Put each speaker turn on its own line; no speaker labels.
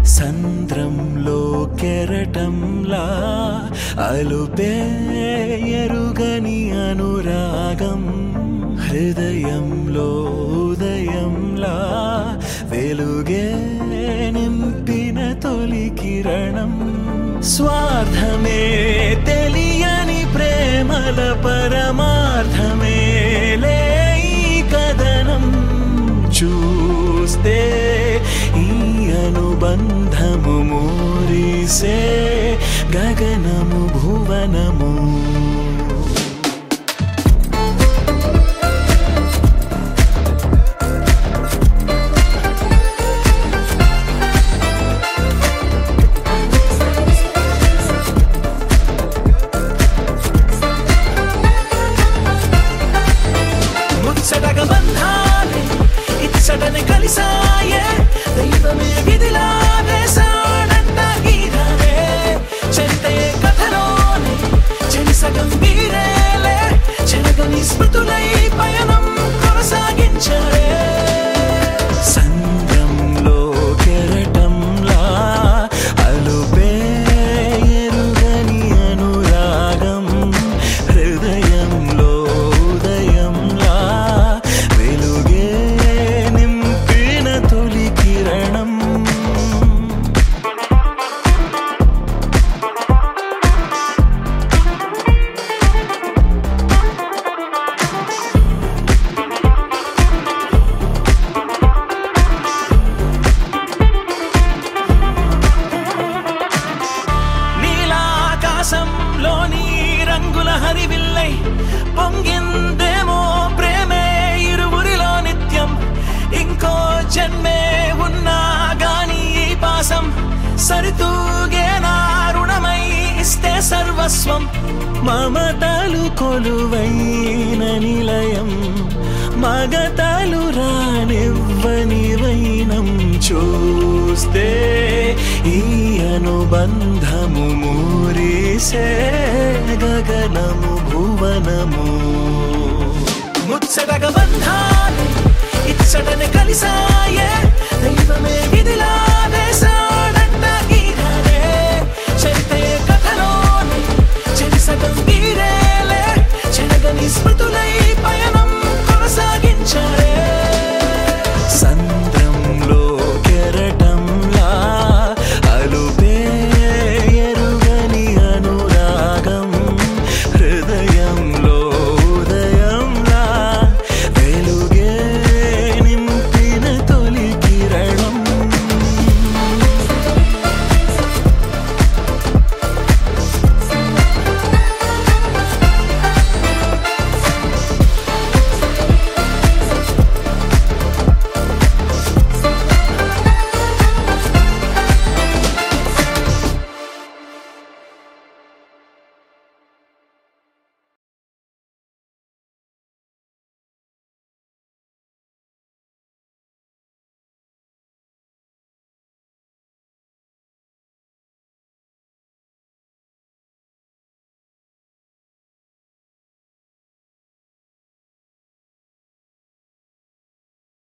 సంద్రంలో కెరటంలా అలుపే ఎరుగని అనురాగం హృదయంలో ఉదయంలా వెలుగే నింపిన తొలి కిరణం స్వార్థమే తెలియని ప్రేమల పరమార్థమే లే ఈ కథనం చూస్తే ఈ అనుబంధము మూరిసే గగనము భువనము ముచ్చటగా బంధాలే ఇచ్చటని కలిసాయే దైవమే విధిలా వేసాడంట గీతాలే చరితే కథలోనే చెలిసగం వీరేలే చెరగని స్మృతులై పయనం కొనసాగించరే సంద్రంలో కెరటంలా అలుపే ఎరుగని అనురాగం హృదయంలో ఉదయంలా వెలుగే నింపిన తొలి కిరణం నీలాకాశంలోని రంగుల హరివిల్లై పొంగిందేమో ప్రేమే ఇరువురిలో నిత్యం ఇంకో జన్మే ఉన్నా గాని ఈ పాసం సరితూగే నా రుణమై ఇస్తే సర్వస్వం మమతలు కొలువైన నిలయం మగతలు రానివ్వని వైనం చూస్తే ఈ అనుబంధము మూరిసే గగనము భువనము ముచ్చటగ బంధాలు ఇచ్చటని కలిసాయే దైవమే విధిలా